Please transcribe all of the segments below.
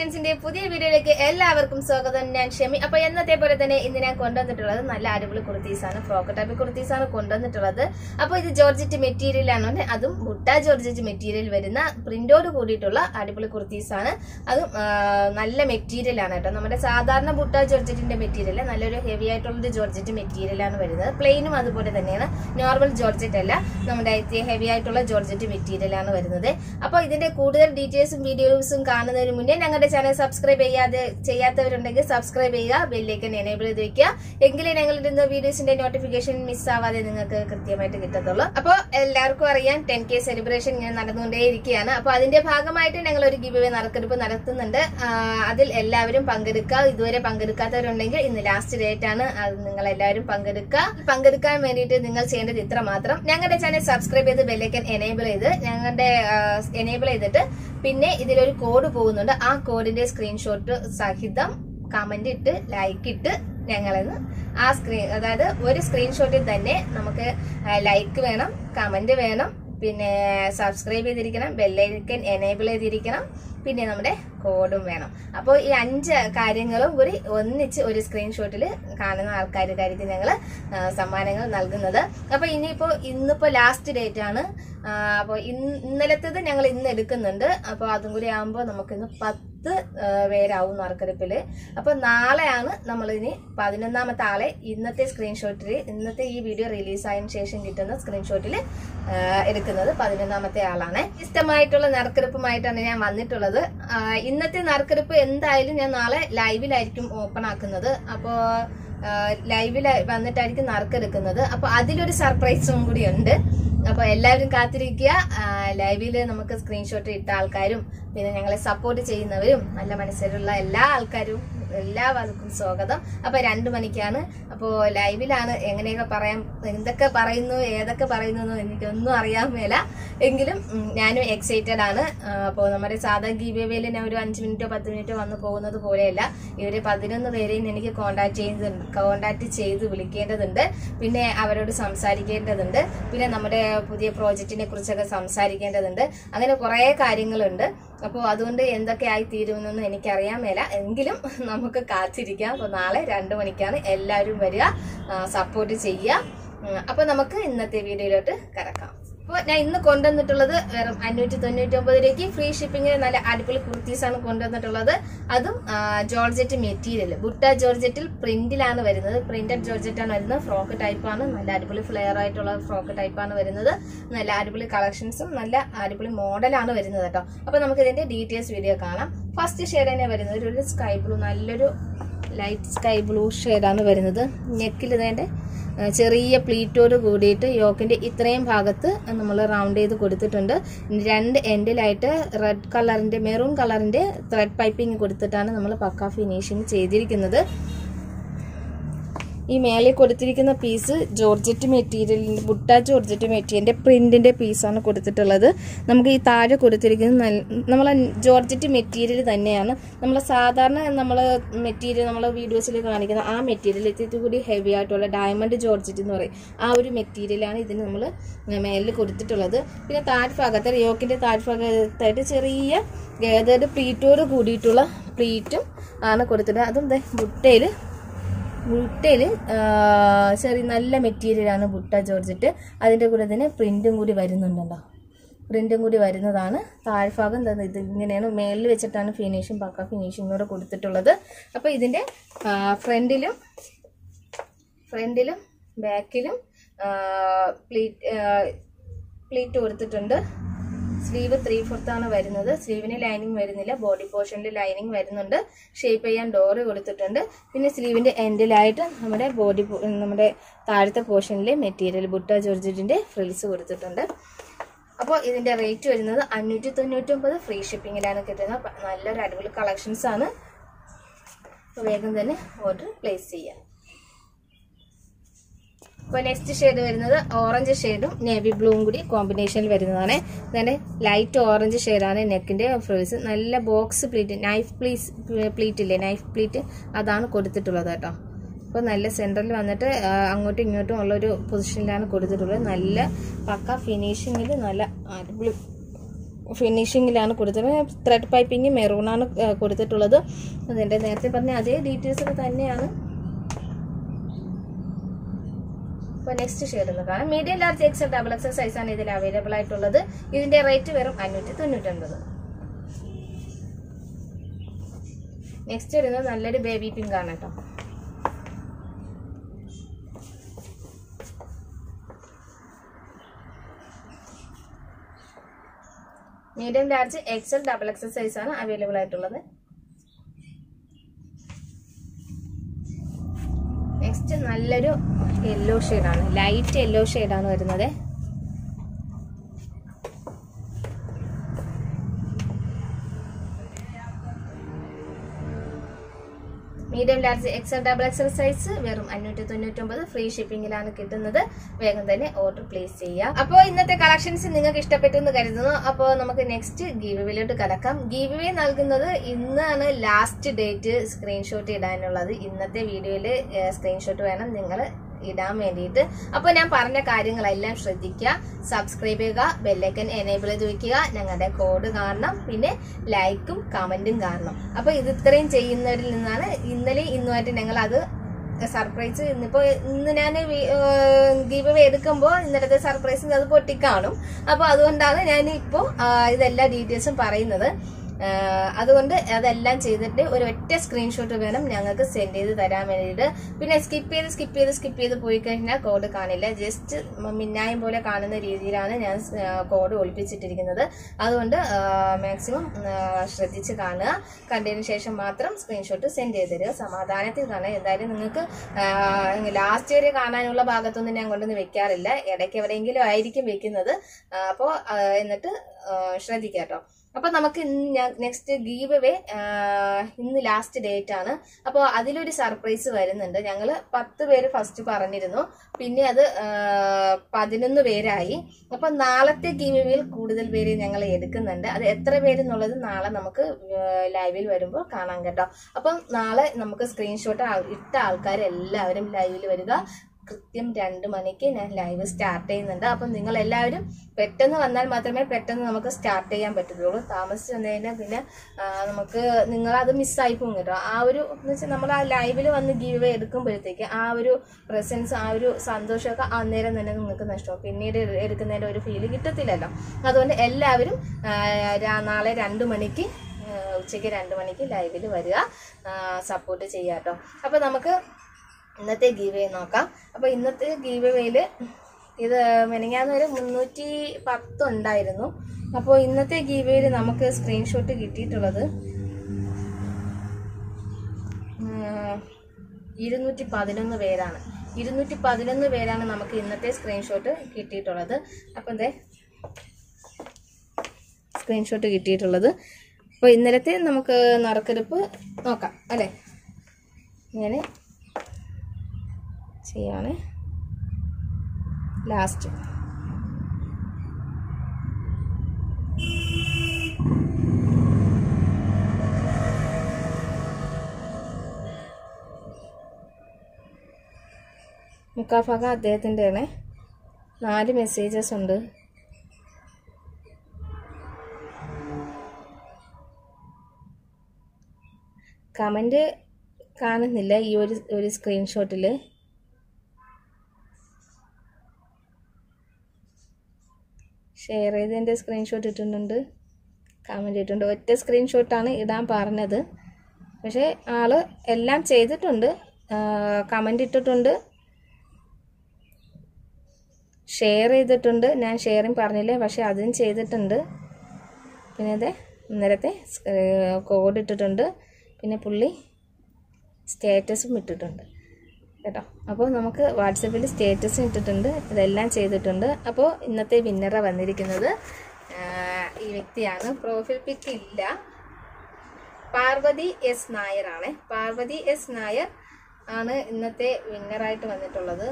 കളക്ഷൻസിന്റെ പുതിയ വീഡിയോയിലേക്ക് എല്ലാവർക്കും സ്വാഗതം ഞാൻ ഷെമി അപ്പൊ എന്നത്തെ പോലെ തന്നെ ഇന്ന് ഞാൻ കൊണ്ടുവന്നിട്ടുള്ളത് നല്ല അടിപൊളി കുർത്തീസ് ആണ് ഫ്രോക്ക് ടൈപ്പ് കുർത്തീസ് ആണ് കൊണ്ടുവന്നിട്ടുള്ളത് അപ്പൊ ഇത് ജോർജറ്റ് മെറ്റീരിയൽ ആണ് അതും ബുട്ട ജോർജറ്റ് മെറ്റീരിയൽ വരുന്ന പ്രിന്റോട് കൂടിയിട്ടുള്ള അടിപൊളി കുർത്തീസ് ആണ് അതും ആ, നല്ല മെറ്റീരിയൽ ആണ് കേട്ടോ നമ്മുടെ സാധാരണ ബുട്ട ജോർജറ്റിന്റെ മെറ്റീരിയൽ നല്ലൊരു ഹെവി ആയിട്ടുള്ള ഒരു ജോർജറ്റ് മെറ്റീരിയൽ ആണ് വരുന്നത് പ്ലെയിനും അതുപോലെ തന്നെയാണ് നോർമൽ ജോർജറ്റ് അല്ല നമ്മുടെ ഹെവി ആയിട്ടുള്ള ജോർജറ്റ് മെറ്റീരിയൽ ആണ് വരുന്നത് അപ്പൊ ഇതിന്റെ കൂടുതൽ ഡീറ്റെയിൽസും വീഡിയോസും കാണുന്നതിന് മുന്നേ ഞങ്ങളുടെ ചാനൽ സബ്സ്ക്രൈബ് ചെയ്യാതെ ചെയ്യാത്തവരുണ്ടെങ്കിൽ സബ്സ്ക്രൈബ് ചെയ്യുക ബെല്ലേക്കൻ എനേബിൾ ചെയ്ത് വെക്കുക എങ്കിലേ ഞങ്ങളിടുന്ന വീഡിയോസിന്റെ നോട്ടിഫിക്കേഷൻ മിസ് ആവാതെ നിങ്ങൾക്ക് കൃത്യമായിട്ട് കിട്ടത്തുള്ളൂ അപ്പോൾ എല്ലാവർക്കും അറിയാം ടെൻ കെ സെലിബ്രേഷൻ ഇങ്ങനെ നടന്നുകൊണ്ടേയിരിക്കുകയാണ് അപ്പൊ അതിന്റെ ഭാഗമായിട്ട് ഞങ്ങൾ ഒരു ഗിവ് നറുക്കെടുപ്പ് നടത്തുന്നുണ്ട് ആ, അതിൽ എല്ലാവരും പങ്കെടുക്കുക ഇതുവരെ പങ്കെടുക്കാത്തവരുണ്ടെങ്കിൽ ഇന്ന് ലാസ്റ്റ് ഡേറ്റ് ആണ് അത് നിങ്ങൾ എല്ലാവരും പങ്കെടുക്കുക പങ്കെടുക്കാൻ വേണ്ടിയിട്ട് നിങ്ങൾ ചെയ്യേണ്ടത് ഇത്ര മാത്രം ഞങ്ങളുടെ ചാനൽ സബ്സ്ക്രൈബ് ചെയ്ത് ബെല്ലൈക്കൻ എനേബിൾ ചെയ്ത് ഞങ്ങളുടെ എനേബിൾ ചെയ്തിട്ട് പിന്നെ ഇതിലൊരു കോഡ് പോകുന്നുണ്ട് ആ കോഡിന്റെ സ്ക്രീൻഷോട്ട് സഹിതം കമന്റ് ഇട്ട് ലൈക്ക് ഇട്ട് ഞങ്ങളിന്ന് ആ സ്ക്രീൻ അതായത് ഒരു സ്ക്രീൻഷോട്ടിൽ തന്നെ നമുക്ക് ലൈക്ക് വേണം കമന്റ് വേണം പിന്നെ സബ്സ്ക്രൈബ് ചെയ്തിരിക്കണം ബെല്ലൈക്കൻ എനേബിൾ ചെയ്തിരിക്കണം പിന്നെ നമ്മുടെ കോഡും വേണം അപ്പോൾ ഈ അഞ്ച് കാര്യങ്ങളും കൂടി ഒന്നിച്ച് ഒരു സ്ക്രീൻഷോട്ടിൽ കാണുന്ന ആൾക്കാർക്കായിരിക്കും ഞങ്ങൾ സമ്മാനങ്ങൾ നൽകുന്നത് അപ്പോൾ ഇനിയിപ്പോൾ ഇന്നിപ്പോൾ ലാസ്റ്റ് ഡേറ്റ് ആണ് അപ്പോൾ ഇന്നലത്തേത് ഞങ്ങൾ ഇന്ന് എടുക്കുന്നുണ്ട് അപ്പോൾ അതും കൂടി ആകുമ്പോൾ നമുക്കിന്ന് പത്ത് ആ, പേരാവും നറുക്കെടുപ്പിൽ അപ്പോൾ നാളെയാണ് നമ്മളിനി പതിനൊന്നാമത്തെ ആളെ ഇന്നത്തെ സ്ക്രീൻഷോട്ടിൽ ഇന്നത്തെ ഈ വീഡിയോ റിലീസായതിനു ശേഷം കിട്ടുന്ന സ്ക്രീൻഷോട്ടിൽ എടുക്കുന്നത് പതിനൊന്നാമത്തെ ആളാണ് ഇഷ്ടമായിട്ടുള്ള നറുക്കെടുപ്പുമായിട്ടാണ് ഞാൻ വന്നിട്ടുള്ളത് ആ, ഇന്നത്തെ നറുക്കെടുപ്പ് എന്തായാലും ഞാൻ നാളെ ലൈവിലായിരിക്കും ഓപ്പൺ ആക്കുന്നത് അപ്പോൾ ലൈവിൽ വന്നിട്ടായിരിക്കും നറുക്കെടുക്കുന്നത് അപ്പോൾ അതിലൊരു സർപ്രൈസും കൂടി ഉണ്ട് അപ്പോൾ എല്ലാവരും കാത്തിരിക്കുക ലൈവിൽ നമുക്ക് സ്ക്രീൻഷോട്ട് ഇട്ട ആൾക്കാരും പിന്നെ ഞങ്ങളെ സപ്പോർട്ട് ചെയ്യുന്നവരും നല്ല മനസ്സിലുള്ള എല്ലാ ആൾക്കാരും എല്ലാവർക്കും സ്വാഗതം അപ്പൊ രണ്ടു മണിക്കാണ് അപ്പോ ലൈവിലാണ് എങ്ങനെയൊക്കെ പറയാൻ എന്തൊക്കെ പറയുന്നു ഏതൊക്കെ പറയുന്നു എന്ന് എനിക്കൊന്നും അറിയാൻ മേല എങ്കിലും ഉം, ഞാനും എക്സൈറ്റഡ് ആണ് അപ്പോൾ നമ്മുടെ സാധാ ഗീവേയിൽ ഞാൻ ഒരു അഞ്ച് മിനിറ്റോ പത്ത് മിനിറ്റോ വന്ന് പോകുന്നത് പോലെയല്ല ഇവര് പതിനൊന്ന് പേരെയും എനിക്ക് കോണ്ടാക്ട് ചെയ്തുണ്ട് കോണ്ടാക്ട് ചെയ്ത് വിളിക്കേണ്ടതുണ്ട് പിന്നെ അവരോട് സംസാരിക്കേണ്ടതുണ്ട് പിന്നെ നമ്മുടെ പുതിയ പ്രോജക്റ്റിനെ കുറിച്ചൊക്കെ സംസാരിക്കേണ്ടതുണ്ട് അങ്ങനെ കുറേ കാര്യങ്ങളുണ്ട് അപ്പോൾ അതുകൊണ്ട് എന്തൊക്കെ ആയി തീരുമെന്നൊന്നും എനിക്കറിയാൻ മേല എങ്കിലും നമുക്ക് കാത്തിരിക്കാം അപ്പോൾ നാളെ രണ്ട് മണിക്കാണ് എല്ലാവരും വരിക സപ്പോർട്ട് ചെയ്യുക ഉം, അപ്പോൾ നമുക്ക് ഇന്നത്തെ വീഡിയോയിലോട്ട് കിടക്കാം അപ്പോൾ ഞാൻ ഇന്ന് കൊണ്ടുവന്നിട്ടുള്ളത് വെറും അഞ്ഞൂറ്റി തൊണ്ണൂറ്റി ഒമ്പത് രൂപയ്ക്ക് ഫ്രീ ഷിപ്പിങ്ങിന് നല്ല അടിപൊളി കുർത്തീസ് ആണ് കൊണ്ടുവന്നിട്ടുള്ളത് അതും ആ, ജോർജറ്റ് മെറ്റീരിയൽ ബുട്ട ജോർജറ്റിൽ പ്രിന്റിലാണ് വരുന്നത് പ്രിന്റഡ് ജോർജറ്റ് ആണ് വരുന്നത് ഫ്രോക്ക് ടൈപ്പാണ് നല്ല അടിപൊളി ഫ്ലെയർ ആയിട്ടുള്ള ഫ്രോക്ക് ടൈപ്പാണ് വരുന്നത് നല്ല അടിപൊളി കളക്ഷൻസും നല്ല അടിപൊളി മോഡലാണ് വരുന്നത് കേട്ടോ അപ്പൊ നമുക്ക് ഇതിന്റെ ഡീറ്റെയിൽസ് വീഡിയോ കാണാം ഫസ്റ്റ് ഷെയ്ഡ് തന്നെ വരുന്നത് ഒരു സ്കൈ ബ്ലൂ നല്ലൊരു ലൈറ്റ് സ്കൈ ബ്ലൂ ഷെയ്ഡാണ് വരുന്നത് നെക്കിൽ ഇതിന്റെ ആ, ചെറിയ പ്ലീറ്റോട് കൂടിയിട്ട് യോക്കിന്റെ ഇത്രയും ഭാഗത്ത് നമ്മൾ റൗണ്ട് ചെയ്ത് കൊടുത്തിട്ടുണ്ട് രണ്ട് എൻഡിലായിട്ട് റെഡ് കളറിന്റെ മെറൂൺ കളറിന്റെ ത്രെഡ് പൈപ്പിംഗ് കൊടുത്തിട്ടാണ് നമ്മൾ പക്ക ഫിനിഷിങ് ചെയ്തിരിക്കുന്നത് ഈ മേലെ കൊടുത്തിരിക്കുന്ന പീസ് ജോർജറ്റ് മെറ്റീരിയലിന്റെ ബുട്ട ജോർജറ്റ് മെറ്റീരിയലിന്റെ പ്രിന്റിന്റെ പീസാണ് കൊടുത്തിട്ടുള്ളത് നമുക്ക് ഈ താഴെ കൊടുത്തിരിക്കുന്നത് നമ്മൾ ജോർജറ്റ് മെറ്റീരിയൽ തന്നെയാണ് നമ്മൾ സാധാരണ നമ്മൾ മെറ്റീരിയൽ നമ്മൾ വീഡിയോസിൽ കാണിക്കുന്ന ആ മെറ്റീരിയൽ ഇത്തിരി കൂടി ഹെവി ആയിട്ടുള്ള ഡയമണ്ട് ജോർജറ്റ് എന്ന് പറയും ആ ഒരു മെറ്റീരിയലാണ് ഇതിന് നമ്മൾ മേലിൽ കൊടുത്തിട്ടുള്ളത് പിന്നെ താഴ്ഭാഗത്ത് യോക്കിന്റെ താഴ്ഭാഗത്തായിട്ട് ചെറിയ ഏതൊരു പ്ലീറ്റോട് കൂടിയിട്ടുള്ള പ്ലീറ്റും ആണ് കൊടുത്തിട്ടുള്ളത് അതും ദേ ബുട്ടയിൽ ബുട്ടയിൽ ചെറിയ നല്ല മെറ്റീരിയലാണ് ബുട്ട ജോർജറ്റ് അതിൻ്റെ കൂടെ തന്നെ പ്രിൻറ്റും കൂടി വരുന്നുണ്ടല്ലോ പ്രിൻറ്റും കൂടി വരുന്നതാണ് താഴ്ഭാഗം ദാ ഇത് ഇങ്ങനെയാണ് മേളിൽ വെച്ചിട്ടാണ് ഫിനിഷിങ് പക്ക ഫിനിഷിങ്ങോടെ കൊടുത്തിട്ടുള്ളത് അപ്പോൾ ഇതിൻ്റെ ഫ്രണ്ടിലും ഫ്രണ്ടിലും ബാക്കിലും പ്ലീറ്റ് പ്ലീറ്റ് കൊടുത്തിട്ടുണ്ട് സ്ലീവ് ത്രീ ഫോർത്ത് ആണ് വരുന്നത് സ്ലീവിന് ലൈനിങ് വരുന്നില്ല ബോഡി പോർഷനിൽ ലൈനിങ് വരുന്നുണ്ട് ഷേപ്പ് ചെയ്യാൻ ഡോറ് കൊടുത്തിട്ടുണ്ട് പിന്നെ സ്ലീവിന്റെ എൻഡിലായിട്ട് നമ്മുടെ ബോഡി നമ്മുടെ താഴത്തെ പോർഷനിൽ മെറ്റീരിയൽ ബുട്ട ജോർജറ്റിന്റെ ഫ്രിൽസ് കൊടുത്തിട്ടുണ്ട് അപ്പോൾ ഇതിന്റെ റേറ്റ് വരുന്നത് അഞ്ഞൂറ്റി തൊണ്ണൂറ്റി ഒമ്പത് ഫ്രീ ഷിപ്പിങ്ങിലാണ് കിട്ടുന്നത് അപ്പൊ നല്ലൊരു അടിപൊളി കളക്ഷൻസ് ആണ് അപ്പോൾ വേഗം തന്നെ ഓർഡർ പ്ലേസ് ചെയ്യാം അപ്പോൾ നെക്സ്റ്റ് ഷെയ്ഡ് വരുന്നത് ഓറഞ്ച് ഷെയ്ഡും നേവി ബ്ലൂവും കൂടി കോമ്പിനേഷനിൽ വരുന്നതാണ് ഇതിൻ്റെ ലൈറ്റ് ഓറഞ്ച് ഷെയ്ഡാണ് നെക്കിൻ്റെ ഫ്രിൽസ് നല്ല box pleat knife please pleat ഇല്ലേ നൈഫ് പ്ലീറ്റ് അതാണ് കൊടുത്തിട്ടുള്ളത് കേട്ടോ അപ്പോൾ നല്ല സെൻറ്ററിൽ വന്നിട്ട് ആ, അങ്ങോട്ടും ഇങ്ങോട്ടും ഉള്ളൊരു പൊസിഷനിലാണ് കൊടുത്തിട്ടുള്ളത് നല്ല പക്ക ഫിനിഷിങ്ങിൽ നല്ല അടിപൊളി ഫിനിഷിങ്ങിലാണ് കൊടുത്തത് ത്രെഡ് പൈപ്പിംഗ് മെറൂണാണ് കൊടുത്തിട്ടുള്ളത് അതിൻ്റെ നേരത്തെ പറഞ്ഞ അതേ ഡീറ്റെയിൽസ് ഒക്കെ തന്നെയാണ് അപ്പോൾ നെക്സ്റ്റ് ഷെയ്ഡ് ഒന്ന് കാണാം medium large XL double XL സൈസാണ് ഇതിൽ അവൈലബിൾ ആയിട്ടുള്ളത് ഇതിന്റെ റേറ്റ് വെറും അഞ്ഞൂറ്റി തൊണ്ണൂറ്റൊൻപത് നെക്സ്റ്റ് വരുന്നത് നല്ലൊരു ബേബി പിങ്ക് ആണ് കേട്ടോ medium large XL double XL സൈസാണ് അവൈലബിൾ ആയിട്ടുള്ളത് നെക്സ്റ്റ് നല്ലൊരു യെല്ലോ ഷെയ്ഡാണ് ലൈറ്റ് യെല്ലോ ഷെയ്ഡാണ് വരുന്നത് medium large XL double XL size വെറും അഞ്ഞൂറ്റി തൊണ്ണൂറ്റൊമ്പത് ഫ്രീ ഷിപ്പിംഗിലാണ് കിട്ടുന്നത് വേഗം തന്നെ ഓർഡർ പ്ലേസ് ചെയ്യുക അപ്പോൾ ഇന്നത്തെ കളക്ഷൻസ് നിങ്ങൾക്ക് ഇഷ്ടപ്പെട്ടു എന്ന് കരുതുന്നു അപ്പോൾ നമുക്ക് നെക്സ്റ്റ് ഗീവ് കടക്കാം ഗീവ് നൽകുന്നത് ഇന്നാണ് ലാസ്റ്റ് ഡേറ്റ് സ്ക്രീൻഷോട്ട് ഇടാനുള്ളത് ഇന്നത്തെ വീഡിയോയിൽ സ്ക്രീൻഷോട്ട് വേണം നിങ്ങൾ ഇടാൻ വേണ്ടിയിട്ട് അപ്പോൾ ഞാൻ പറഞ്ഞ കാര്യങ്ങളെല്ലാം ശ്രദ്ധിക്കുക സബ്സ്ക്രൈബ് ചെയ്യുക ബെല്ലൈക്കൻ എനേബിൾ ചെയ്ത് വെക്കുക ഞങ്ങളുടെ കോഡ് കാണണം പിന്നെ ലൈക്കും കമന്റും കാണണം അപ്പോൾ ഇത് ഇത്രയും ചെയ്യുന്നവരിൽ നിന്നാണ് ഇന്നലെ ഇന്നുമായിട്ട് ഞങ്ങൾ അത് സർപ്രൈസ് ഇന്നിപ്പോ ഇന്ന് ഞാൻ ഗീവ് എടുക്കുമ്പോൾ ഇന്നലത്തെ സർപ്രൈസ് അത് പൊട്ടിക്കാണും അപ്പോൾ അതുകൊണ്ടാണ് ഞാൻ ഇപ്പോൾ ഇതെല്ലാ ഡീറ്റെയിൽസും പറയുന്നത് ആഹ് അതുകൊണ്ട് അതെല്ലാം ചെയ്തിട്ട് ഒരു ഒറ്റ സ്ക്രീൻഷോട്ട് വേണം ഞങ്ങൾക്ക് സെൻഡ് ചെയ്ത് തരാൻ വേണ്ടിയിട്ട് പിന്നെ സ്കിപ്പ് ചെയ്ത് സ്കിപ്പ് ചെയ്ത് സ്കിപ്പ് ചെയ്ത് പോയി കഴിഞ്ഞാൽ കോഡ് കാണില്ല ജസ്റ്റ് മിന്നായം പോലെ കാണുന്ന രീതിയിലാണ് ഞാൻ കോഡ് ഒളിപ്പിച്ചിട്ടിരിക്കുന്നത് അതുകൊണ്ട് മാക്സിമം ശ്രദ്ധിച്ച് കാണുക കണ്ടതിന് ശേഷം മാത്രം സ്ക്രീൻഷോട്ട് സെൻഡ് ചെയ്ത് തരിക സമാധാനത്തിൽ കാണുക എന്തായാലും നിങ്ങൾക്ക് ലാസ്റ്റ് വരെ കാണാനുള്ള ഭാഗത്തൊന്നും ഞാൻ കൊണ്ടുവന്ന് വെക്കാറില്ല ഇടയ്ക്ക് എവിടെയെങ്കിലും ആയിരിക്കും വെക്കുന്നത് അപ്പോൾ എന്നിട്ട് ശ്രദ്ധിക്കാം കേട്ടോ അപ്പൊ നമുക്ക് ഇന്ന് നെക്സ്റ്റ് ഗീവ് അവേ ഇന്ന് ലാസ്റ്റ് ഡേറ്റ് ആണ് അപ്പോൾ അതിലൊരു സർപ്രൈസ് വരുന്നുണ്ട് ഞങ്ങൾ പത്ത് പേര് ഫസ്റ്റ് പറഞ്ഞിരുന്നു പിന്നെ അത് പതിനൊന്ന് പേരായി അപ്പൊ നാളത്തെ ഗീവ് അവേയിൽ കൂടുതൽ പേര് ഞങ്ങൾ എടുക്കുന്നുണ്ട് അത് എത്ര പേരെന്നുള്ളത് നാളെ നമുക്ക് ലൈവിൽ വരുമ്പോൾ കാണാം കേട്ടോ അപ്പം നാളെ നമുക്ക് സ്ക്രീൻഷോട്ട് ഇട്ട ആൾക്കാരെല്ലാവരും ലൈവിൽ വരിക കൃത്യം രണ്ട് മണിക്ക് ഞാൻ ലൈവ് സ്റ്റാർട്ട് ചെയ്യുന്നുണ്ട് അപ്പം നിങ്ങൾ എല്ലാവരും പെട്ടെന്ന് വന്നാൽ മാത്രമേ പെട്ടെന്ന് നമുക്ക് സ്റ്റാർട്ട് ചെയ്യാൻ പറ്റുള്ളൂ താമസിച്ച് വന്നു കഴിഞ്ഞാൽ പിന്നെ ആ, നമുക്ക് നിങ്ങളത് മിസ്സായി പോകും കേട്ടോ ആ ഒരു എന്ന് വെച്ചാൽ നമ്മൾ ആ ലൈവിൽ വന്ന് ഗീവ് എടുക്കുമ്പോഴത്തേക്ക് ആ ഒരു പ്രസൻസ് ആ ഒരു സന്തോഷമൊക്കെ അന്നേരം തന്നെ നിങ്ങൾക്ക് നഷ്ടമാവും പിന്നീട് എ- എടുക്കുന്നതിൻ്റെ ഒരു ഫീല് കിട്ടത്തില്ലല്ലോ അതുകൊണ്ട് എല്ലാവരും ആ, രാ- നാളെ രണ്ട് മണിക്ക് ആ, ഉച്ചയ്ക്ക് രണ്ട് മണിക്ക് ലൈവിൽ വരിക സപ്പോർട്ട് ചെയ്യാം കേട്ടോ അപ്പോൾ നമുക്ക് ഇന്നത്തെ ഗീവേ നോക്കാം അപ്പോൾ ഇന്നത്തെ ഗീവവേയില് ഇത് മെനങ്ങാന്ന് ഒരു മുന്നൂറ്റി പത്ത് ഉണ്ടായിരുന്നു അപ്പോൾ ഇന്നത്തെ ഗീവയിൽ നമുക്ക് സ്ക്രീൻഷോട്ട് കിട്ടിയിട്ടുള്ളത് ഉം, ഇരുന്നൂറ്റി പതിനൊന്ന് പേരാണ് ഇരുന്നൂറ്റി പതിനൊന്ന് പേരാണ് നമുക്ക് ഇന്നത്തെ സ്ക്രീൻഷോട്ട് കിട്ടിയിട്ടുള്ളത് അപ്പം എന്തേ സ്ക്രീൻഷോട്ട് കിട്ടിയിട്ടുള്ളത് അപ്പോൾ ഇന്നലത്തെ നമുക്ക് നറുക്കെടുപ്പ് നോക്കാം അല്ലേ ഞാൻ ചെയ്യാണ് ലാസ്റ്റ് മുക്കാഭാഗം അദ്ദേഹത്തിൻ്റെ ആണ് നാല് മെസ്സേജസ് ഉണ്ട് കമൻറ്റ് കാണുന്നില്ല ഈ ഒരു ഒരു സ്ക്രീൻഷോട്ടിൽ ഷെയർ ചെയ്തതിൻ്റെ സ്ക്രീൻഷോട്ട് ഇട്ടിട്ടുണ്ട് കമൻറ്റ് ഇട്ടിട്ടുണ്ട് ഒറ്റ സ്ക്രീൻഷോട്ടാണ് ഇടാൻ പറഞ്ഞത് പക്ഷേ ആള് എല്ലാം ചെയ്തിട്ടുണ്ട് കമൻറ്റ് ഇട്ടിട്ടുണ്ട് ഷെയർ ചെയ്തിട്ടുണ്ട് ഞാൻ ഷെയറിങ് പറഞ്ഞില്ലേ പക്ഷേ അതും ചെയ്തിട്ടുണ്ട് പിന്നെ അതെ ഇന്നലത്തെ കോഡ് ഇട്ടിട്ടുണ്ട് പിന്നെ പുള്ളി സ്റ്റേറ്റസും ഇട്ടിട്ടുണ്ട് കേട്ടോ അപ്പോൾ നമുക്ക് വാട്സപ്പിൽ സ്റ്റേറ്റസും ഇട്ടിട്ടുണ്ട് ഇതെല്ലാം ചെയ്തിട്ടുണ്ട് അപ്പോൾ ഇന്നത്തെ വിന്നറ വന്നിരിക്കുന്നത് ആ, ഈ വ്യക്തിയാണ് പ്രൊഫൈൽ പിക്ക് ഇല്ല പാർവതി എസ് നായർ ആണ് പാർവതി എസ് നായർ ആണ് ഇന്നത്തെ വിന്നറായിട്ട് വന്നിട്ടുള്ളത്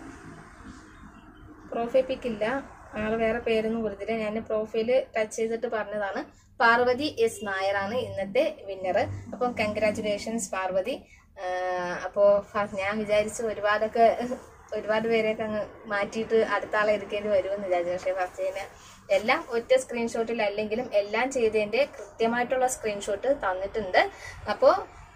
പ്രൊഫൈൽ പിക്ക് ഇല്ല ആള് വേറെ പേരൊന്നും കൊടുത്തില്ല ഞാൻ പ്രൊഫൈല് ടച്ച് ചെയ്തിട്ട് പറഞ്ഞതാണ് പാർവതി എസ് നായറാണ് ഇന്നത്തെ വിന്നർ അപ്പം കൺഗ്രാറ്റുലേഷൻസ് പാർവതി ആഹ് അപ്പോ ഫ- ഞാൻ വിചാരിച്ചു ഒരുപാടൊക്കെ ഒരുപാട് പേരെയൊക്കെ അങ്ങ് മാറ്റിയിട്ട് അടുത്ത ആളെ എടുക്കേണ്ടി വരുമെന്ന് വിചാരിച്ചു പക്ഷേ ഫസ്റ്റ് തന്നെ എല്ലാം ഒറ്റ സ്ക്രീൻഷോട്ടിൽ അല്ലെങ്കിലും എല്ലാം ചെയ്തതിൻ്റെ കൃത്യമായിട്ടുള്ള സ്ക്രീൻഷോട്ട് തന്നിട്ടുണ്ട് അപ്പോൾ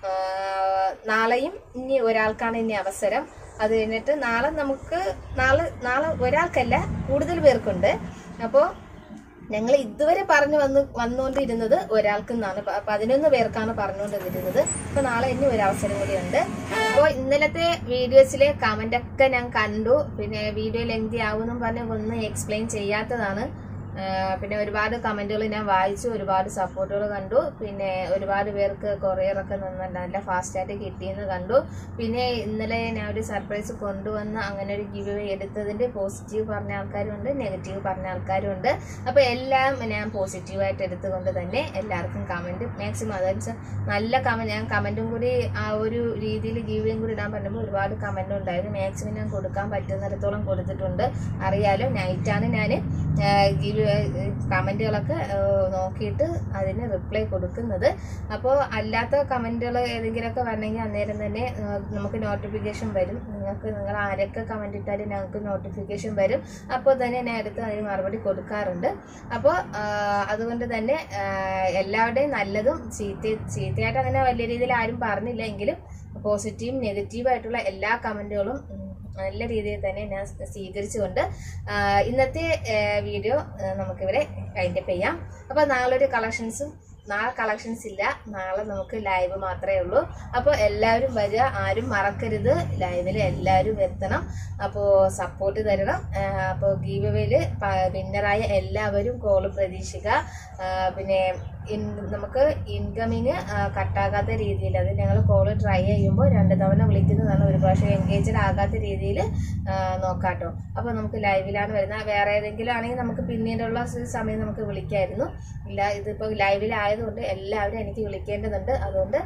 നാളെയും ഇനി ഒരാൾക്കാണ് ഇനി അവസരം അത് കഴിഞ്ഞിട്ട് നാളെ നമുക്ക് നാളെ നാളെ ഒരാൾക്കല്ല കൂടുതൽ പേർക്കുണ്ട് അപ്പോൾ ഞങ്ങൾ ഇതുവരെ പറഞ്ഞു വന്ന് വന്നുകൊണ്ടിരുന്നത് ഒരാൾക്കെന്നാണ് പ- പതിനൊന്ന് പേർക്കാണ് പറഞ്ഞുകൊണ്ടിരുന്നത് അപ്പൊ നാളെ ഇനി ഒരു അവസരം കൂടി ഉണ്ട് അപ്പോൾ ഇന്നലത്തെ വീഡിയോസിലെ കമന്റ് ഒക്കെ ഞാൻ കണ്ടു പിന്നെ വീഡിയോ ലെങ്തി ആവുമെന്നും പറഞ്ഞ് ഒന്നും എക്സ്പ്ലെയിൻ ചെയ്യാത്തതാണ് ആ, പിന്നെ ഒരുപാട് കമന്റുകൾ ഞാൻ വായിച്ചു ഒരുപാട് സപ്പോർട്ടുകൾ കണ്ടു പിന്നെ ഒരുപാട് പേർക്ക് കൊറിയർ ഒക്കെ നന്ന- നല്ല ഫാസ്റ്റ് ആയിട്ട് കിട്ടിയെന്ന് കണ്ടു പിന്നെ ഇന്നലെ ഞാൻ ഒരു സർപ്രൈസ് കൊണ്ടുവന്ന് അങ്ങനെ ഒരു ഗിവ് അവേ എടുത്തതിന്റെ പോസിറ്റീവ് പറഞ്ഞ ആൾക്കാരുണ്ട് നെഗറ്റീവ് പറഞ്ഞ ആൾക്കാരുണ്ട് അപ്പൊ എല്ലാം ഞാൻ പോസിറ്റീവായിട്ട് എടുത്തുകൊണ്ട് തന്നെ എല്ലാവർക്കും കമന്റ് മാക്സിമം അതായത് നല്ല കമന്റ് ഞാൻ കമന്റും കൂടി ആ ഒരു രീതിയിൽ ഗീവേയും കൂടി ഇടാൻ പറഞ്ഞപ്പോൾ ഒരുപാട് കമന്റ് ഉണ്ടായിരുന്നു മാക്സിമം ഞാൻ കൊടുക്കാൻ പറ്റുന്നിടത്തോളം കൊടുത്തിട്ടുണ്ട് അറിയാലോ നൈറ്റാണ് ഞാൻ ഗീവ് കമന്റുകളൊക്കെ നോക്കിയിട്ട് അതിന് റിപ്ലൈ കൊടുക്കുന്നത് അപ്പോൾ അല്ലാത്ത കമന്റുകൾ ഏതെങ്കിലുമൊക്കെ വരണമെങ്കിൽ അന്നേരം തന്നെ ആ, നമുക്ക് നോട്ടിഫിക്കേഷൻ വരും നിങ്ങൾക്ക് നിങ്ങൾ ആരൊക്കെ കമന്റ് ഇട്ടാലും ഞങ്ങൾക്ക് നോട്ടിഫിക്കേഷൻ വരും അപ്പോൾ തന്നെ ഞാൻ എടുത്ത് അതിന് മറുപടി കൊടുക്കാറുണ്ട് അപ്പോൾ അതുകൊണ്ട് തന്നെ ആ, എല്ലാവരുടെയും നല്ലതും ചീത്ത ചീത്തയായിട്ട് അങ്ങനെ വലിയ രീതിയിൽ ആരും പറഞ്ഞില്ല എങ്കിലും പോസിറ്റീവും നെഗറ്റീവായിട്ടുള്ള എല്ലാ കമന്റുകളും ഉം, നല്ല രീതിയിൽ തന്നെ ഞാൻ സ്വീകരിച്ചുകൊണ്ട് ആ, ഇന്നത്തെ ആ, വീഡിയോ ആ, നമുക്കിവിടെ വൈൻഡപ്പ് ചെയ്യാം അപ്പോൾ നാളെ ഒരു കളക്ഷൻസും നാളെ കളക്ഷൻസ് ഇല്ല നാളെ നമുക്ക് ലൈവ് മാത്രമേ ഉള്ളൂ അപ്പോൾ എല്ലാവരും വരിക ആരും മറക്കരുത് ലൈവിൽ എല്ലാവരും എത്തണം അപ്പോൾ സപ്പോർട്ട് തരണം അപ്പോൾ ഗീവവേയിൽ വിന്നറായ എല്ലാവരും കോള് പ്രതീക്ഷിക്കുക ആ, പിന്നെ ഇൻ- നമുക്ക് ഇൻകമിങ് കട്ടാകാത്ത രീതിയിൽ അത് ഞങ്ങൾ കോള് ട്രൈ ചെയ്യുമ്പോൾ രണ്ട് തവണ വിളിക്കുന്നതാണ് ഒരു പ്രാവശ്യം എൻഗേജഡ് ആകാത്ത രീതിയിൽ നോക്കാട്ടോ അപ്പോൾ നമുക്ക് ലൈവിലാണ് വരുന്നത് വേറെ ഏതെങ്കിലും ആണെങ്കിൽ നമുക്ക് പിന്നീടുള്ള സ- സമയം നമുക്ക് വിളിക്കായിരുന്നു ഇല്ല ഇതിപ്പോൾ ലൈവിലായതുകൊണ്ട് എല്ലാവരും എനിക്ക് വിളിക്കേണ്ടതുണ്ട് അതുകൊണ്ട്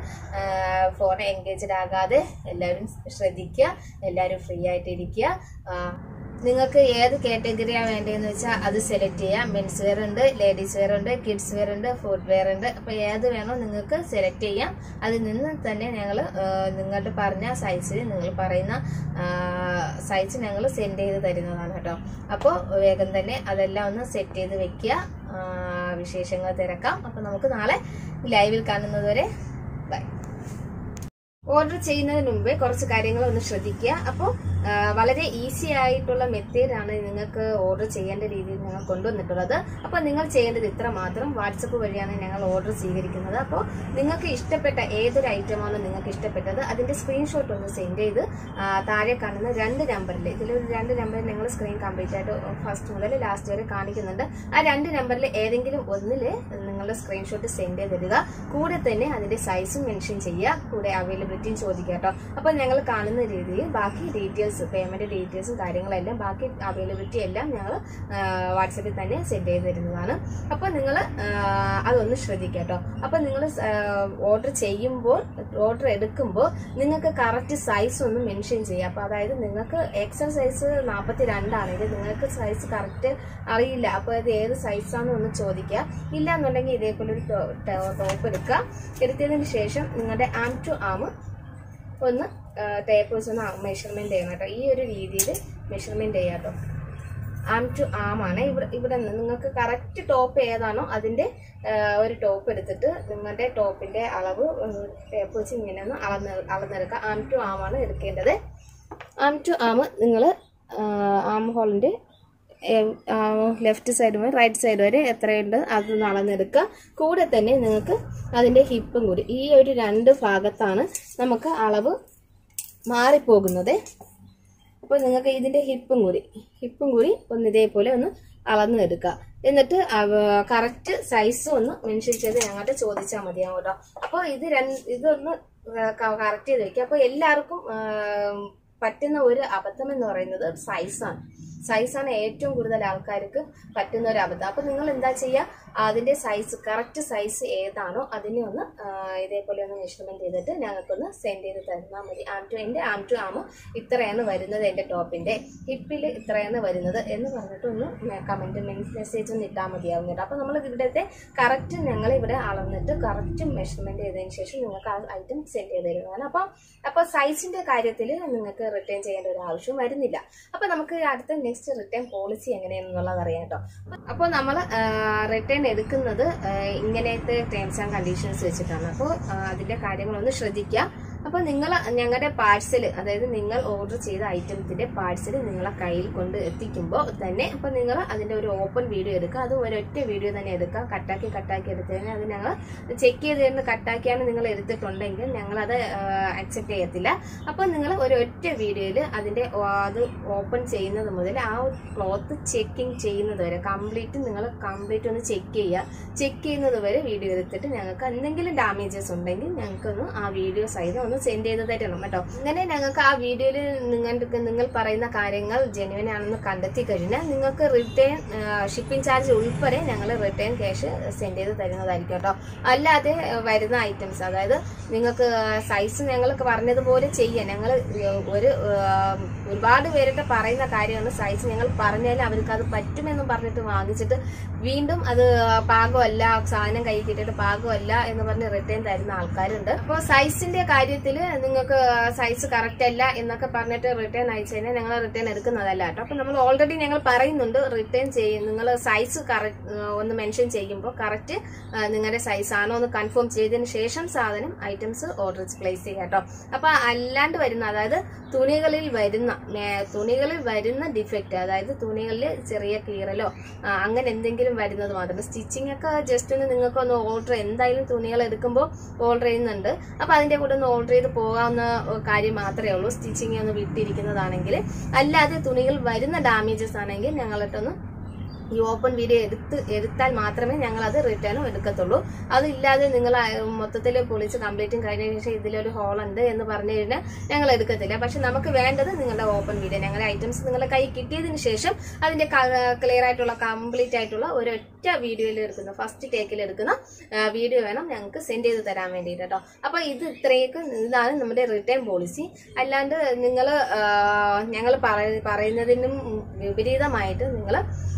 ഫോൺ എൻഗേജഡ് ആകാതെ എല്ലാവരും ശ്രദ്ധിക്കുക എല്ലാവരും ഫ്രീ ആയിട്ടിരിക്കുക ആ, നിങ്ങൾക്ക് ഏത് കാറ്റഗറിയാണ് വേണ്ടതെന്ന് വെച്ചാൽ അത് സെലക്ട് ചെയ്യാം മെൻസ് വെയർ ഉണ്ട് ലേഡീസ് വെയർ ഉണ്ട് കിഡ്സ് വെയർ ഉണ്ട് ഫുഡ് വെയർ ഉണ്ട് അപ്പോൾ ഏത് വേണോ നിങ്ങൾക്ക് സെലക്ട് ചെയ്യാം അതിൽ നിന്ന് തന്നെ ഞങ്ങൾ നിങ്ങളുടെ പറഞ്ഞ സൈസിൽ നിങ്ങൾ പറയുന്ന സൈസ് ഞങ്ങൾ സെൻഡ് ചെയ്ത് തരുന്നതാണ് കേട്ടോ അപ്പോൾ വേഗം തന്നെ അതെല്ലാം ഒന്ന് സെറ്റ് ചെയ്ത് വെക്കുക ആ, വിശേഷങ്ങൾ തിരക്കാം അപ്പോൾ നമുക്ക് നാളെ ലൈവിൽ കാണുന്നത് വരെ ബൈ ഓർഡർ ചെയ്യുന്നതിന് മുമ്പേ കുറച്ച് കാര്യങ്ങൾ ഒന്ന് ശ്രദ്ധിക്കുക അപ്പോൾ വളരെ ഈസി ആയിട്ടുള്ള മെത്തേഡാണ് നിങ്ങൾക്ക് ഓർഡർ ചെയ്യേണ്ട രീതിയിൽ ഞങ്ങൾ കൊണ്ടുവന്നിട്ടുള്ളത് അപ്പോൾ നിങ്ങൾ ചെയ്യേണ്ടത് ഇത്ര മാത്രം വാട്സപ്പ് വഴിയാണ് ഞങ്ങൾ ഓർഡർ സ്വീകരിക്കുന്നത് അപ്പോൾ നിങ്ങൾക്ക് ഇഷ്ടപ്പെട്ട ഏതൊരു ഐറ്റമാണോ നിങ്ങൾക്ക് ഇഷ്ടപ്പെട്ടത് അതിന്റെ സ്ക്രീൻഷോട്ട് ഒന്ന് സെൻഡ് ചെയ്ത് ആ, താഴെ കാണുന്ന രണ്ട് നമ്പറിൽ ഇതിലൊരു രണ്ട് നമ്പർ ഞങ്ങൾ സ്ക്രീൻ കംപ്ലീറ്റ് ആയിട്ട് ഫസ്റ്റ് മുതൽ ലാസ്റ്റ് വരെ കാണിക്കുന്നുണ്ട് ആ രണ്ട് നമ്പറിൽ ഏതെങ്കിലും ഒന്നിൽ നിങ്ങളുടെ സ്ക്രീൻഷോട്ട് സെൻഡ് ചെയ്ത് തരിക കൂടെ തന്നെ അതിന്റെ സൈസും മെൻഷൻ ചെയ്യുക കൂടെ അവൈലബിലിറ്റിയും ചോദിക്കുക കേട്ടോ അപ്പോൾ ഞങ്ങൾ കാണുന്ന രീതിയിൽ ബാക്കി ഡീറ്റെയിൽസ് പേയ്മെന്റ് ഡീറ്റെയിൽസും കാര്യങ്ങളെല്ലാം ബാക്കി അവൈലബിലിറ്റി എല്ലാം ഞങ്ങൾ വാട്സപ്പിൽ തന്നെ സെൻഡ് ചെയ്ത് തരുന്നതാണ് അപ്പോൾ നിങ്ങൾ അതൊന്ന് ശ്രദ്ധിക്കുക കേട്ടോ അപ്പോൾ നിങ്ങൾ ഓർഡർ ചെയ്യുമ്പോൾ ഓർഡർ എടുക്കുമ്പോൾ നിങ്ങൾക്ക് കറക്റ്റ് സൈസ് ഒന്ന് മെൻഷൻ ചെയ്യുക അപ്പോൾ അതായത് നിങ്ങൾക്ക് എക്സൽ സൈസ് നാൽപ്പത്തി രണ്ടാണെങ്കിൽ നിങ്ങൾക്ക് സൈസ് കറക്റ്റ് അറിയില്ല അപ്പോൾ അത് ഏത് സൈസാണെന്ന് ഒന്ന് ചോദിക്കുക ഇല്ല എന്നുണ്ടെങ്കിൽ ഇതേപോലെ ഒരു ടോപ്പ് എടുക്കുക എടുത്തതിന് ശേഷം നിങ്ങളുടെ ആം ടു ആം ഒന്ന് ടേപ്പ് വെച്ച് ഒന്ന് മെഷർമെന്റ് ചെയ്യണം കേട്ടോ ഈ ഒരു രീതിയിൽ മെഷർമെന്റ് ചെയ്യാം കേട്ടോ ആം ടു ആം ആണ് ഇവിടെ ഇവിടെ നിന്ന് നിങ്ങൾക്ക് കറക്റ്റ് ടോപ്പ് ഏതാണോ അതിന്റെ ആ, ഒരു ടോപ്പ് എടുത്തിട്ട് നിങ്ങളുടെ ടോപ്പിന്റെ അളവ് ടേപ്പ് വെച്ച് ഇങ്ങനെ ഒന്ന് അളന്ന് അളന്നെടുക്കുക ആം ടു ആം ആണ് എടുക്കേണ്ടത് ആം ടു ആം നിങ്ങൾ ആം ഹോളിന്റെ ലെഫ്റ്റ് സൈഡ് മുതൽ റൈറ്റ് സൈഡ് വരെ എത്രയുണ്ട് അതൊന്ന് അളന്നെടുക്കുക കൂടെ തന്നെ നിങ്ങൾക്ക് അതിന്റെ ഹിപ്പും കൂടി ഈ ഒരു രണ്ട് ഭാഗത്താണ് നമുക്ക് അളവ് മാറിപ്പോകുന്നത് അപ്പോൾ നിങ്ങൾക്ക് ഇതിന്റെ ഹിപ്പും കൂടി ഹിപ്പും കൂടി ഒന്ന് ഇതേപോലെ ഒന്ന് അളന്ന് എടുക്കുക എന്നിട്ട് കറക്റ്റ് സൈസ് ഒന്ന് മെൻഷൻ ചെയ്ത് ഞങ്ങളുടെ ചോദിച്ചാൽ മതിയാവും കേട്ടോ അപ്പോൾ ഇത് രണ്ട് ഇതൊന്ന് കറക്റ്റ് ചെയ്ത് വെക്കുക അപ്പോൾ എല്ലാവർക്കും ആ, പറ്റുന്ന ഒരു അബദ്ധം എന്ന് പറയുന്നത് സൈസാണ് സൈസാണ് ഏറ്റവും കൂടുതൽ ആൾക്കാർക്ക് പറ്റുന്ന ഒരു അബദ്ധം അപ്പൊ നിങ്ങൾ എന്താ ചെയ്യുക അതിന്റെ സൈസ് കറക്റ്റ് സൈസ് ഏതാണോ അതിനെ ഒന്ന് ആ, ഇതേപോലെ ഒന്ന് മെഷർമെന്റ് ചെയ്തിട്ട് ഞങ്ങൾക്കൊന്ന് സെൻഡ് ചെയ്ത് തന്നാൽ മതി ആം ടു എൻ്റെ ആം ടു ആമ് ഇത്രയാണ് വരുന്നത് എൻ്റെ ടോപ്പിന്റെ ഹിപ്പിൽ ഇത്രയാണ് വരുന്നത് എന്ന് പറഞ്ഞിട്ട് ഒന്ന് കമന്റ് മെസ്സേജ് ഒന്ന് ഇട്ടാൽ മതിയാവും കേട്ടോ അപ്പൊ നമ്മൾ ഇവിടുത്തെ കറക്റ്റ് ഞങ്ങൾ ഇവിടെ അളന്നിട്ട് കറക്റ്റ് മെഷർമെന്റ് ചെയ്തതിന് ശേഷം നിങ്ങൾക്ക് ആ ഐറ്റം സെൻഡ് ചെയ്ത് തരുന്നതാണ് അപ്പം അപ്പോൾ സൈസിന്റെ കാര്യത്തിൽ നിങ്ങൾക്ക് റിട്ടേൺ ചെയ്യേണ്ട ഒരു ആവശ്യം വരുന്നില്ല അപ്പൊ നമുക്ക് അടുത്ത നെക്സ്റ്റ് റിട്ടേൺ പോളിസി എങ്ങനെയാണെന്നുള്ളത് അറിയാം കേട്ടോ അപ്പോൾ നമ്മൾ റിട്ടേൺ എടുക്കുന്നത് ആ, ഇങ്ങനത്തെ ടേംസ് ആൻഡ് കണ്ടീഷൻസ് വെച്ചിട്ടാണ് അപ്പോൾ അതിന്റെ കാര്യങ്ങളൊന്ന് ശ്രദ്ധിക്കുക അപ്പോൾ നിങ്ങൾ ഞങ്ങളുടെ പാഴ്സൽ അതായത് നിങ്ങൾ ഓർഡർ ചെയ്ത ഐറ്റത്തിന്റെ പാഴ്സൽ നിങ്ങളെ കയ്യിൽ കൊണ്ട് എത്തിക്കുമ്പോൾ തന്നെ അപ്പോൾ നിങ്ങൾ അതിന്റെ ഒരു ഓപ്പൺ വീഡിയോ എടുക്കുക അത് ഒരൊറ്റ വീഡിയോ തന്നെ എടുക്കുക കട്ടാക്കി കട്ടാക്കി എടുത്തു കഴിഞ്ഞാൽ അത് ഞങ്ങൾ ചെക്ക് ചെയ്ത് തരുന്ന കട്ടാക്കിയാണ് നിങ്ങൾ എടുത്തിട്ടുണ്ടെങ്കിൽ ഞങ്ങളത് അക്സെപ്റ്റ് ചെയ്യത്തില്ല അപ്പോൾ നിങ്ങൾ ഒരു ഒറ്റ വീഡിയോയിൽ അതിന്റെ ഓ- അത് ഓപ്പൺ ചെയ്യുന്നത് മുതൽ ആ ക്ലോത്ത് ചെക്കിങ് ചെയ്യുന്നത് വരെ കംപ്ലീറ്റ് നിങ്ങൾ കംപ്ലീറ്റ് ഒന്ന് ചെക്ക് ചെയ്യുക ചെക്ക് ചെയ്യുന്നത് വരെ വീഡിയോ എടുത്തിട്ട് ഞങ്ങൾക്ക് എന്തെങ്കിലും ഡാമേജസ് ഉണ്ടെങ്കിൽ ഞങ്ങൾക്കൊന്ന് ആ വീഡിയോ സഹിതം ഒന്ന് സെൻഡ് ചെയ്ത് തരണം കേട്ടോ അങ്ങനെ ഞങ്ങൾക്ക് ആ വീഡിയോയിൽ നിങ്ങൾക്ക് നിങ്ങൾ പറയുന്ന കാര്യങ്ങൾ ജെന്യുവൻ ആണെന്ന് കണ്ടെത്തി കഴിഞ്ഞാൽ നിങ്ങൾക്ക് റിട്ടേൺ ഷിപ്പിംഗ് ചാർജ് ഉൾപ്പെടെ ഞങ്ങൾ റിട്ടേൺ ക്യാഷ് സെൻഡ് ചെയ്ത് തരുന്നതായിരിക്കും കേട്ടോ അല്ലാതെ ആ, വരുന്ന ഐറ്റംസ് അതായത് നിങ്ങൾക്ക് സൈസ് ഞങ്ങൾക്ക് പറഞ്ഞതുപോലെ ചെയ്യാം ഞങ്ങൾ ഒരു ആ, ഒരുപാട് പേരുടെ പറയുന്ന കാര്യമാണ് സൈസ് ഞങ്ങൾ പറഞ്ഞാൽ അവർക്ക് അത് പറ്റുമെന്ന് പറഞ്ഞിട്ട് വാങ്ങിച്ചിട്ട് വീണ്ടും അത് പാകമല്ല സാധനം കൈ കിട്ടിയിട്ട് പാകമല്ല എന്ന് പറഞ്ഞ് റിട്ടേൺ തരുന്ന ആൾക്കാരുണ്ട് അപ്പോൾ സൈസിന്റെ കാര്യത്തിൽ നിങ്ങൾക്ക് സൈസ് കറക്റ്റ് അല്ല എന്നൊക്കെ പറഞ്ഞിട്ട് റിട്ടേൺ അയച്ചു കഴിഞ്ഞാൽ ഞങ്ങൾ റിട്ടേൺ എടുക്കുന്നതല്ല കേട്ടോ അപ്പോൾ നമ്മൾ ഓൾറെഡി ഞങ്ങൾ പറയുന്നുണ്ട് റിട്ടേൺ ചെയ്യും നിങ്ങൾ സൈസ് കറക്റ്റ് ഒന്ന് മെൻഷൻ ചെയ്യുമ്പോൾ കറക്റ്റ് നിങ്ങളുടെ സൈസ് ആണോ എന്ന് കൺഫേം ചെയ്തതിന് ശേഷം സാധനം ഐറ്റംസ് ഓർഡർ പ്ലേസ് ചെയ്യുക കേട്ടോ അപ്പൊ അല്ലാണ്ട് വരുന്ന അതായത് തുണികളിൽ വരുന്ന മേ- തുണികളിൽ വരുന്ന ഡിഫക്റ്റ് അതായത് തുണികളിൽ ചെറിയ കീറലോ ആ, അങ്ങനെ എന്തെങ്കിലും വരുന്നത് മാത്രം സ്റ്റിച്ചിങ് ഒക്കെ ജസ്റ്റ് ഒന്ന് നിങ്ങൾക്ക് ഒന്ന് ഓർഡർ എന്തായാലും തുണികൾ എടുക്കുമ്പോൾ ഓർഡർ ചെയ്യുന്നുണ്ട് അപ്പൊ അതിന്റെ കൂടെ ഒന്ന് ഓർഡർ ചെയ്ത് പോകാവുന്ന കാര്യം മാത്രമേ ഉള്ളൂ സ്റ്റിച്ചിങ് ഒന്ന് വിട്ടിരിക്കുന്നതാണെങ്കിൽ അല്ലാതെ തുണികൾ വരുന്ന ഡാമേജസ് ആണെങ്കിൽ ഞങ്ങളിട്ടൊന്ന് ഈ ഓപ്പൺ വീഡിയോ എടുത്ത് എടുത്താൽ മാത്രമേ ഞങ്ങൾ അത് റിട്ടേണും എടുക്കത്തുള്ളൂ അതില്ലാതെ നിങ്ങൾ മൊത്തത്തിൽ പൊളിച്ച് കംപ്ലീറ്റും കഴിഞ്ഞ ശേഷം ഇതിലൊരു ഹോൾ ഉണ്ട് എന്ന് പറഞ്ഞു കഴിഞ്ഞാൽ ഞങ്ങൾ എടുക്കത്തില്ല പക്ഷെ നമുക്ക് വേണ്ടത് നിങ്ങളുടെ ഓപ്പൺ വീഡിയോ ഞങ്ങളുടെ ഐറ്റംസ് നിങ്ങളുടെ കൈ കിട്ടിയതിന് ശേഷം അതിന്റെ ക്ലിയർ ആയിട്ടുള്ള കംപ്ലീറ്റ് ആയിട്ടുള്ള ഒരൊറ്റ വീഡിയോയിൽ എടുക്കുന്ന ഫസ്റ്റ് ടേക്കിൽ എടുക്കുന്ന വീഡിയോ വേണം ഞങ്ങൾക്ക് സെൻഡ് ചെയ്ത് തരാൻ വേണ്ടിയിട്ട് കേട്ടോ അപ്പൊ ഇത് ഇത്രയൊക്കെ ഇതാണ് നമ്മുടെ റിട്ടേൺ പോളിസി അല്ലാണ്ട് നിങ്ങൾ ഞങ്ങൾ പറയുന്നതിനും വിപരീതമായിട്ട് നിങ്ങൾ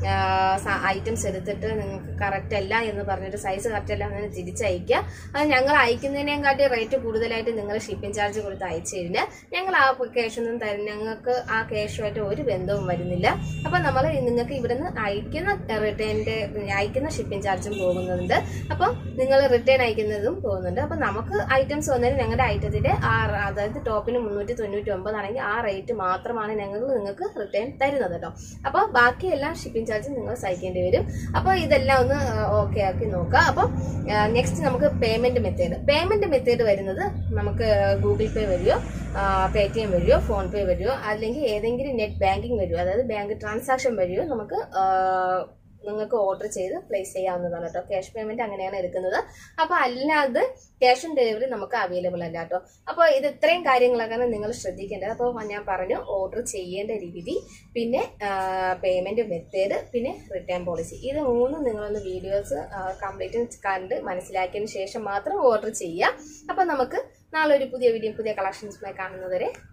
ഐറ്റംസ് എടുത്തിട്ട് നിങ്ങൾക്ക് കറക്റ്റ് അല്ല എന്ന് പറഞ്ഞിട്ട് സൈസ് കറക്റ്റ് അല്ല എന്ന് തിരിച്ചയക്കുക അത് ഞങ്ങൾ അയക്കുന്നതിനേയും കാട്ടി റേറ്റ് കൂടുതലായിട്ട് നിങ്ങൾ ഷിപ്പിംഗ് ചാർജ് കൊടുത്ത് അയച്ചു കഴിഞ്ഞാൽ ഞങ്ങൾ ആ ക്യാഷ് ഒന്നും തരും ഞങ്ങൾക്ക് ആ ക്യാഷുമായിട്ട് ഒരു ബന്ധവും വരുന്നില്ല അപ്പൊ നമ്മൾ നിങ്ങൾക്ക് ഇവിടുന്ന് അയക്കുന്ന റിട്ടേണിന്റെ അയക്കുന്ന ഷിപ്പിംഗ് ചാർജും പോകുന്നുണ്ട് അപ്പം നിങ്ങൾ റിട്ടേൺ അയക്കുന്നതും പോകുന്നുണ്ട് അപ്പൊ നമുക്ക് ഐറ്റംസ് വന്നതിന് ഞങ്ങളുടെ ഐറ്റത്തിന്റെ ആ അതായത് ടോപ്പിന് മുന്നൂറ്റി തൊണ്ണൂറ്റി ഒമ്പതാണെങ്കിൽ ആ റേറ്റ് മാത്രമാണ് ഞങ്ങൾ നിങ്ങൾക്ക് റിട്ടേൺ തരുന്നത് കേട്ടോ അപ്പോൾ ബാക്കിയെല്ലാം ഷിപ്പിംഗ് ചാർജ് നിങ്ങൾ സഹിക്കേണ്ടി വരും അപ്പോൾ ഇതെല്ലാം ഒന്ന് ഓക്കെ ആക്കി നോക്കുക അപ്പം നെക്സ്റ്റ് നമുക്ക് പേയ്മെന്റ് മെത്തേഡ് പേയ്മെന്റ് മെത്തേഡ് വരുന്നത് നമുക്ക് ഗൂഗിൾ പേ വഴിയോ പേ ടി എം വഴിയോ ഫോൺ പേ വഴിയോ അല്ലെങ്കിൽ ഏതെങ്കിലും നെറ്റ് ബാങ്കിങ് വഴിയോ അതായത് ബാങ്ക് ട്രാൻസാക്ഷൻ വഴിയോ നമുക്ക് ആ, നിങ്ങൾക്ക് ഓർഡർ ചെയ്ത് പ്ലേസ് ചെയ്യാവുന്നതാണ് കേട്ടോ ക്യാഷ് പേയ്മെന്റ് അങ്ങനെയാണ് എടുക്കുന്നത് അപ്പൊ അല്ലാതെ ക്യാഷ് ഓൺ ഡെലിവറി നമുക്ക് അവൈലബിൾ അല്ല കേട്ടോ അപ്പോൾ ഇത് ഇത്രയും കാര്യങ്ങളൊക്കെയാണ് നിങ്ങൾ ശ്രദ്ധിക്കേണ്ടത് അപ്പോൾ ഞാൻ പറഞ്ഞു ഓർഡർ ചെയ്യേണ്ട രീതി പിന്നെ പേയ്മെന്റ് മെത്തേഡ് പിന്നെ റിട്ടേൺ പോളിസി ഇത് മൂന്നും നിങ്ങളൊന്ന് വീഡിയോസ് കംപ്ലീറ്റ് കണ്ട് മനസ്സിലാക്കിയതിന് ശേഷം മാത്രം ഓർഡർ ചെയ്യുക അപ്പോൾ നമുക്ക് നാളെ ഒരു പുതിയ വീഡിയോ പുതിയ കളക്ഷൻസുമായി കാണുന്നവരെ